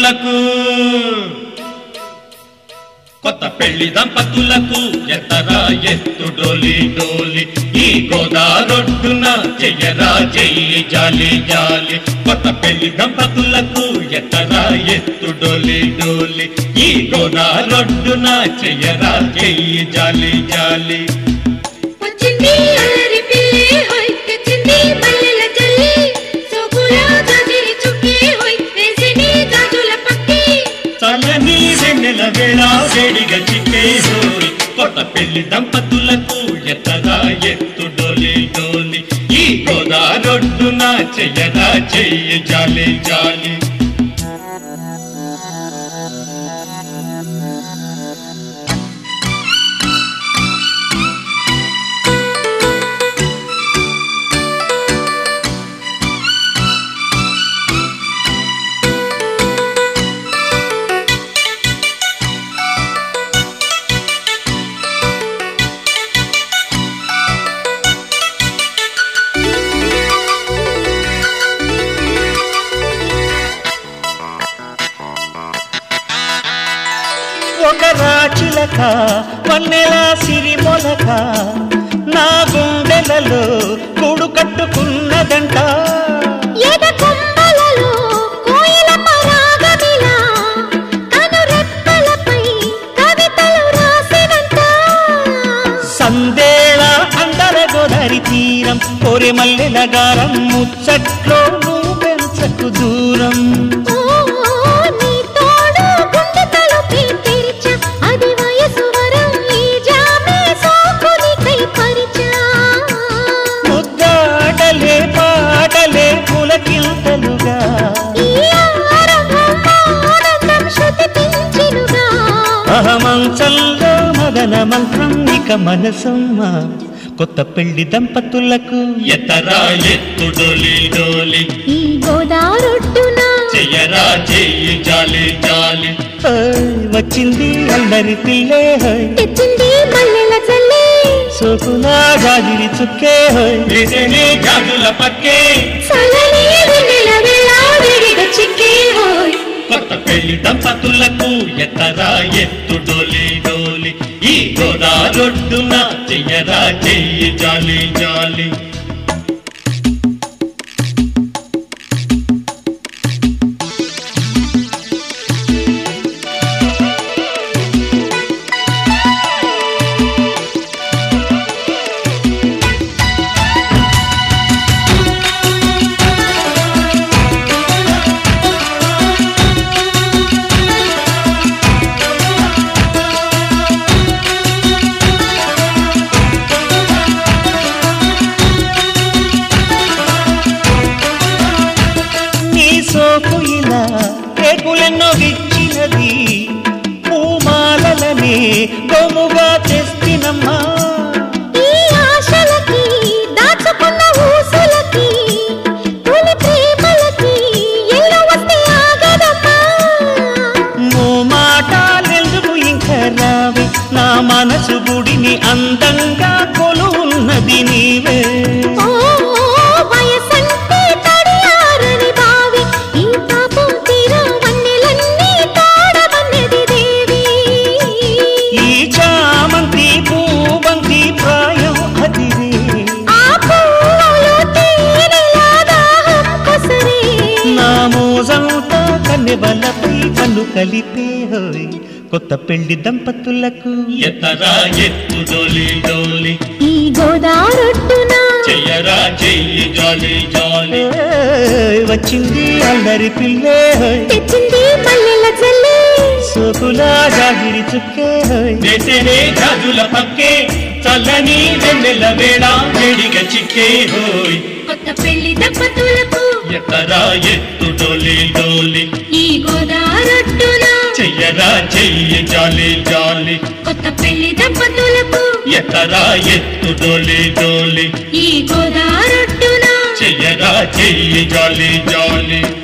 దంపతులకు కొత్త పెళ్లి దంపతులకు ఎత్తరా ఎత్తు డోలి డోలి ఈ గోదారొడ్డున చెయ్యరా చెయ్యి జాలి జాలి కొత్త పెళ్లి దంపతులకు ఎత్తరా ఎత్తు డోలి డోలి ఈ గోదారొడ్డున చెయ్యరా చెయ్యి జాలి జాలి వచ్చింది అల్లరి పిల్లి హోయ్ తెచ్చింది మల్లెల జల్లి సోకులా జాజిరి చుక్కి హోయ్ వేసిని జాజుల పక్కి చల్లని వెన్నెల వేళ వేడిగా చిక్కే హోయ్ కొత్త పెళ్లి దంపతులకు ఎత్తరా ఎత్తు డోలి డోలి ఈ గోదారొడ్డున చెయ్యరా చెయ్యి జాలి జాలి ఒక రాచిలక వన్నెల సిరి మొలక నా గుండెలలో కూడు కట్టుకున్నదంట ఎద కొమ్మలలో కోయిల పరాగమిలా కను రెప్పలపై కవితలు రాసినంత సందేళ అందర గోదారి తీరం కోరె మల్లెల గారం ముచ్చట్లో నువ్వు పెంచకు దూరం ఓ నీ తోడు గుండె తలుపే తెరిచ అది వయసు వరం ఈ జామే సోకునికై పరిచా ముద్దాటలే పాటలే పులకింతలుగా ఈ ఆరంభం ఆనందం శృతి పెంచినుగా అహమంచంలో మదన మంత్రం ఇక మనసమ్మ కొత్త పెళ్లి దంపతులకు ఎత్తరా ఎత్తు డోలి డోలి ఈ గోదారొడ్డున చెయ్యరా చెయ్యి జాలి జాలి ఓయ్, వచ్చింది అల్లరి పిల్లే హోయ్ తెచ్చింది మల్లెల జల్లి సోకులా గాజిరి చుక్కే హోయ్ వేసేనే గాజుల పక్కే చల్లని వెన్నెల వేళ వేడిగా చిక్కే హోయ్ కొత్త పెళ్లి దంపతులకు ఎత్తరా ఎత్తు డోలి డోలి ఈ గోదారొడ్డున చెయ్యరా చెయ్యి జాలి జాలి నీ సోకు ఇలా రేకులెన్నో విచ్చినది పూమాలనే గోముగా తెస్తినమ్మా ఈ ఆశలకి దాచుకున్న ఊసులకి తొలి ప్రేమలకి ఎల్లు వస్తే ఆగదమ్మా మో మాటాలెందుకు ఇంకా రావే నా మనసు గుడిని అందంగా కొలువున్నది నీవే ఓ వయసంటే తడియారని బావి ఈ పాపం తీరా వన్నెలన్నీ తోడవన్నది దేవి ఈ చామంతి పూబంతి ప్రాయం అదివే ఆ పూలు తేనెలా దాహం కొసరే నా మోజంతా కన్నెవలపై కన్ను కలిపే హోయ్ కొత్త పెళ్లి దంపతులకు ఎత్తరా ఎత్తు డోలి డోలి ఈ గోదారొడ్డున చెయ్యరా చెయ్యి జాలి జాలి ఏయ్, వచ్చింది అల్లరి పిల్లే హోయ్ తెచ్చింది మల్లెల జల్లి సోకులా జాగిరి చుక్కే హోయ్ వేసేనే గాజుల పక్కే చల్లని వెన్నెల వేళ వేడిగా చిక్కే హోయ్ కొత్త పెళ్లి దంపతులకు ఎత్తరా ఎత్తు డోలి డోలి ఈ గోదారొడ్డున చెయ్యరా చెయ్యి జాలి జాలి కొత్త పెళ్లి దంపతులకు ఎత్తరా ఎత్తు డోలి డోలి ఈ గోదారొడ్డున చెయ్యరా చెయ్యి జాలి జాలి